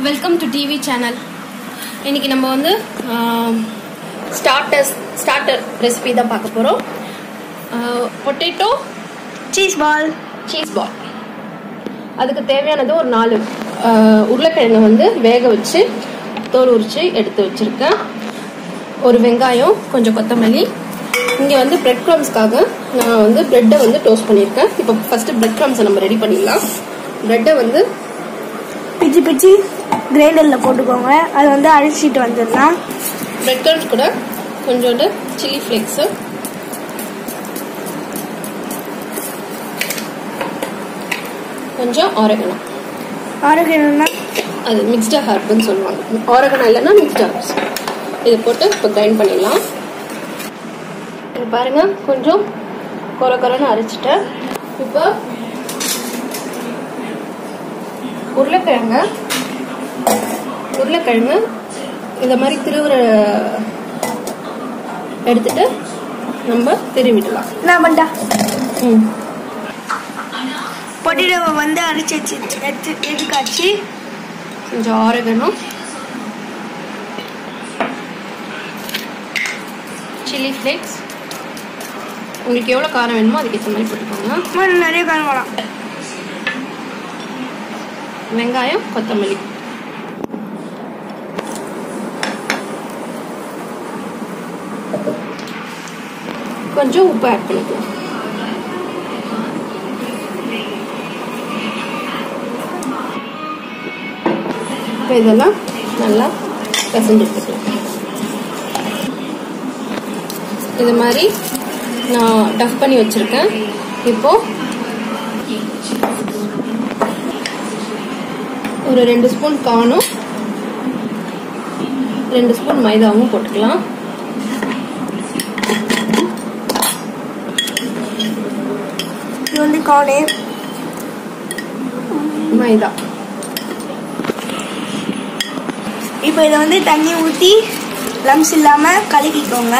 welcome to TV channel இன்னைக்கு நம்ம வந்து ஸ்டார்டர்ஸ் ஸ்டார்டர் ரெசிபி தான் பார்க்க போகிறோம் potato cheese ball cheese ball அதுக்கு தேவையானது ஒரு நாலு ஆஹ், உருளைக்கிழங்கை வந்து வேக வச்சு தோல் உரித்து எடுத்து வச்சுருக்கேன் ஒரு வெங்காயம் கொஞ்சம் கொத்தமல்லி இங்கே வந்து பிரெட் க்ரம்ஸ்க்காக நான் வந்து ப்ரெட்டை வந்து டோஸ்ட் பண்ணியிருக்கேன் இப்போ ஃபஸ்ட்டு பிரெட் க்ரம்ஸை நம்ம ரெடி பண்ணிடலாம் ப்ரெட்டை வந்து பிச்சு பிச்சு கிரைண்டரில் போட்டுக்கோங்க அது வந்து அழிச்சிட்டு வந்துடலாம் பிரெட் க்ரம்ஸ் கூட கொஞ்சோண்டு சில்லி ஃப்ளேக்ஸு கொஞ்சம் ஆரகனம் ஆரோக்கியம்னா அது மிக்ஸ்டு ஹர்ப்னு சொல்லுவாங்க ஆரகனம் இல்லைன்னா மிக்ஸ்டு ஹர்ப்ஸ் இதை போட்டு இப்போ கிரைண்ட் பண்ணிடலாம் இது பாருங்க கொஞ்சம் கொர கொரன்னு அரைச்சிட்டேன் இப்போ உருளைக்கிழங்க உருளைக்கிழங்கு இந்த மாதிரி திருவுற எடுத்துட்டு நம்ம திருவிடலாம் என்ன பண்ணிட்டா ம் பொட்டேட்டோவை வந்து அரைச்சி வச்சு எடுத்து எடுக்காச்சு கொஞ்சம் ஆரகனம் சில்லி ஃப்ளேக்ஸ் உங்களுக்கு எவ்வளோ காரம் வேணுமோ அதுக்கேற்ற மாதிரி போட்டுக்கோங்க இன்னும் நிறைய காரம் வேணாம் வெங்காயம் கொத்தமல்லி கொஞ்சம் உப்பு ஆட் பண்ணிக்கலாம் இப்போ இதெல்லாம் நல்லா பிசைஞ்சு எடுத்துக்கலாம் இது மாதிரி நான் டஃப் பண்ணி வச்சுருக்கேன் இப்போ ஒரு ரெண்டு ஸ்பூன் கார்னும் ரெண்டு ஸ்பூன் மைதாவும் போட்டுக்கலாம் இது வந்து கார்னு மைதா இப்போ இதை வந்து தண்ணி ஊற்றி லம்ஸ் இல்லாமல் கலக்கிக்கோங்க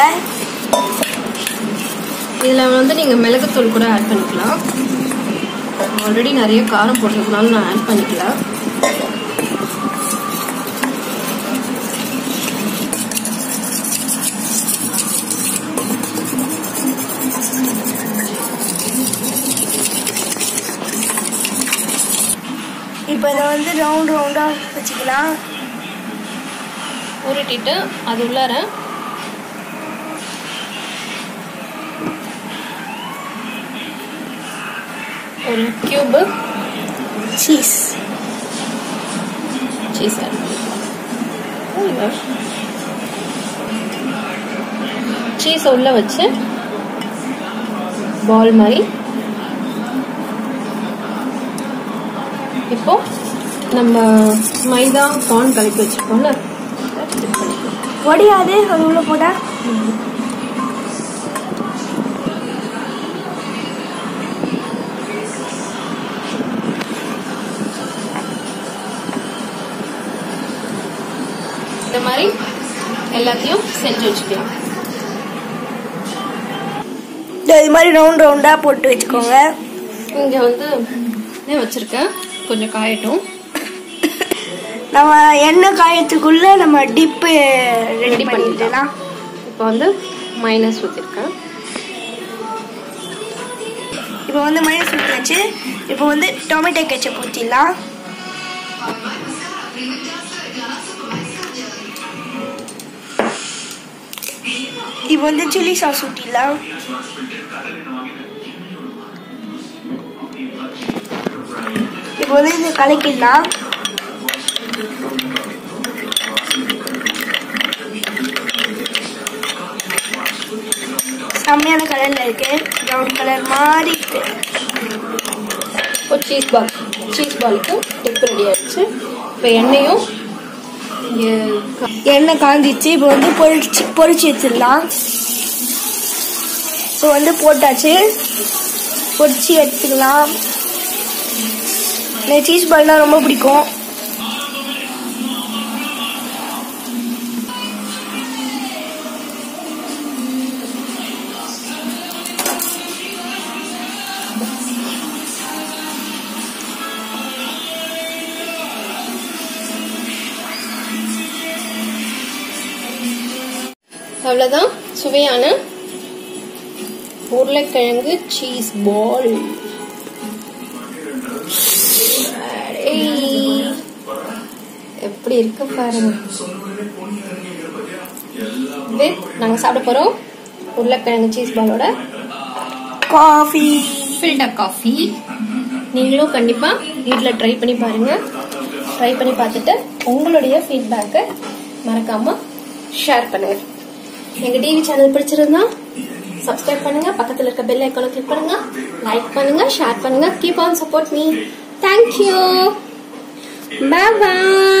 இதில் வந்து நீங்கள் மிளகுத்தூள் கூட ஆட் பண்ணிக்கலாம் ஆல்ரெடி நிறைய காரம் போட்டிருக்கனால நான் ஆட் பண்ணிக்கல இப்போ இதை வந்து ரவுண்ட் ரவுண்டாக வச்சுக்கலாம் உருட்டிட்டு அது உள்ளார ஒரு கியூபு சீஸ் சீஸ் ஆட் சீஸை உள்ள வச்சு பால் மாதிரி இப்போ நம்ம மைதா கார்ன் கலக்கி வச்சிருக்கோம்ல ஒடியாது அது உள்ள போட்டால் இந்த மாதிரி எல்லாத்தையும் செஞ்சு வச்சுக்கலாம் இது மாதிரி ரவுண்ட் ரவுண்டாக போட்டு வச்சுக்கோங்க இங்கே வந்து நான் வச்சுருக்கேன் கொஞ்சம் காயட்டும் நம்ம எண்ணெய் காயத்துக்குள்ள நம்ம டிப்பு ரெடி Ready பண்ணிடலாம் இப்போ வந்து மைனஸ் ஊற்றிருக்கேன் இப்போ வந்து மைனஸ் ஊற்றியாச்சு இப்போ வந்து டொமேட்டோ கெச்சப் ஊற்றிடலாம் இப்போ வந்து சில்லி சாஸ் ஊற்றிடலாம் இப்போ வந்து இது கலக்கிடலாம் செம்மையான கலர்ல இருக்கு ப்ரௌன் கலர் மாதிரி இருக்கு இப்போ சீஸ் பால் சீஸ் பாலுக்கு டிப் ரெடி ஆயிடுச்சு இப்போ எண்ணெயும் இங்கே எண்ணெய் காஞ்சிச்சு இப்போ வந்து பொரிச்சு பொரிச்சு வச்சிடலாம் இப்போ வந்து போட்டாச்சு பொரிச்சு எடுத்துக்கலாம் எனக்கு சீஸ் பால்னா ரொம்ப பிடிக்கும் அவ்வளோதான் சுவையான உருளைக்கிழங்கு சீஸ் பால் எப்படி இருக்கு பாருங்க இது நாங்கள் சாப்பிட போகிறோம் உருளைக்கிழங்கு சீஸ் பாலோட காஃபி ஃபில்டர் காஃபி நீங்களும் கண்டிப்பாக வீட்டில் ட்ரை பண்ணி பாருங்க ட்ரை பண்ணி பார்த்துட்டு உங்களுடைய ஃபீட்பேக்கை மறக்காம ஷேர் பண்ணுங்க எங்கள் டிவி சேனல் பிடிச்சிருந்தா சப்ஸ்கிரைப் பண்ணுங்க பக்கத்தில் இருக்க பெல் ஐக்கானை கிளிக் பண்ணுங்க லைக் பண்ணுங்க ஷேர் பண்ணுங்க keep on support me thank you bye bye